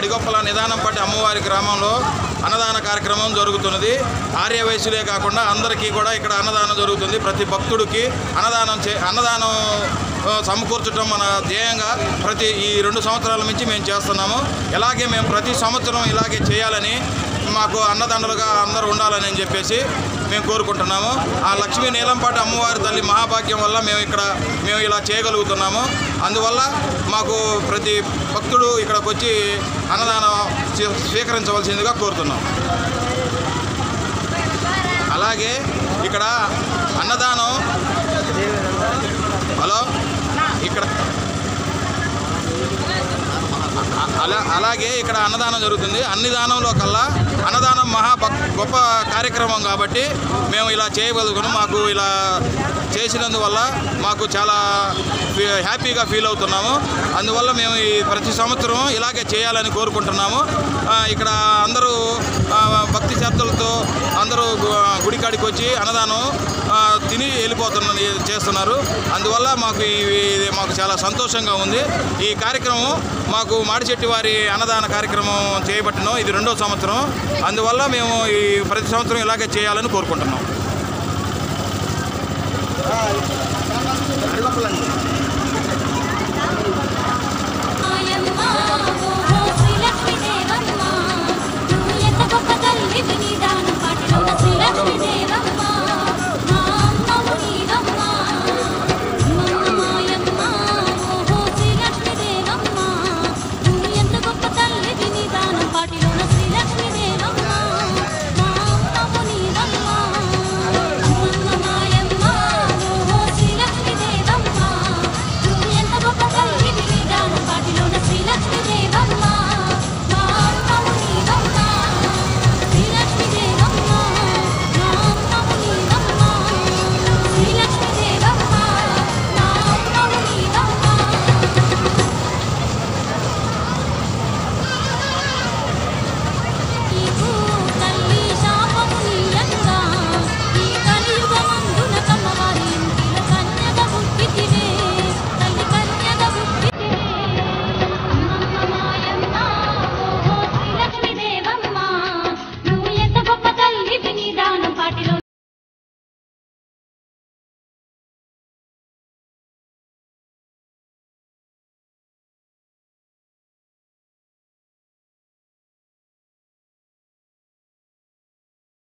అడిగొప్పల నిదానంపట్టి అమ్మవారి గ్రామంలో అన్నదాన కార్యక్రమం జరుగుతున్నది ఆర్యవయసులే కాకుండా అందరికీ కూడా ఇక్కడ అన్నదానం జరుగుతుంది ప్రతి భక్తుడికి అన్నదానం చే అన్నదానం ఆ, సమకూర్చడం మన ధ్యేయంగా ప్రతి ఈ రెండు సంవత్సరాల నుంచి మేము చేస్తున్నాము ఇలాగే మేము ప్రతి సంవత్సరం ఇలాగే చేయాలని మాకు అన్నదండలుగా అందరూ ఉండాలని అని చెప్పేసి మేము కోరుకుంటున్నాము ఆ లక్ష్మీ నీలంపాటి అమ్మవారి తల్లి మహాభాగ్యం వల్ల మేము ఇక్కడ మేము ఇలా చేయగలుగుతున్నాము అందువల్ల మాకు ప్రతి భక్తుడు ఇక్కడికి వచ్చి అన్నదానం స్వీ- స్వీకరించవలసిందిగా కోరుతున్నాం అలాగే ఇక్కడ అన్నదానం హలో ఇక్కడ అలా అలాగే ఇక్కడ అన్నదానం జరుగుతుంది అన్ని దానంలో కల్లా అన్నదానం మహా భక్- గొప్ప కార్యక్రమం కాబట్టి మేము ఇలా చేయగలుగుతున్నాం మాకు ఇలా చేసినందువల్ల మాకు చాలా ఫీ- హ్యాపీగా ఫీల్ అవుతున్నాము అందువల్ల మేము ఈ ప్రతి సంవత్సరం ఇలాగే చేయాలని కోరుకుంటున్నాము ఆ, ఇక్కడ అందరూ ఆ, భక్తి శ్రద్ధలతో అందరూ గు- గుడికాడికి వచ్చి అన్నదానం ఆ, తిని వెళ్ళిపోతున్న చేస్తున్నారు అందువల్ల మాకు ఈ- ఇది మాకు చాలా సంతోషంగా ఉంది ఈ కార్యక్రమం మాకు మాడిచెట్టి వారి అన్నదాన కార్యక్రమం చేయబట్టినాం ఇది రెండో సంవత్సరం అందువల్ల మేము ఈ ప్రతి సంవత్సరం ఇలాగే చేయాలని కోరుకుంటున్నాం అడిగొప్పలండి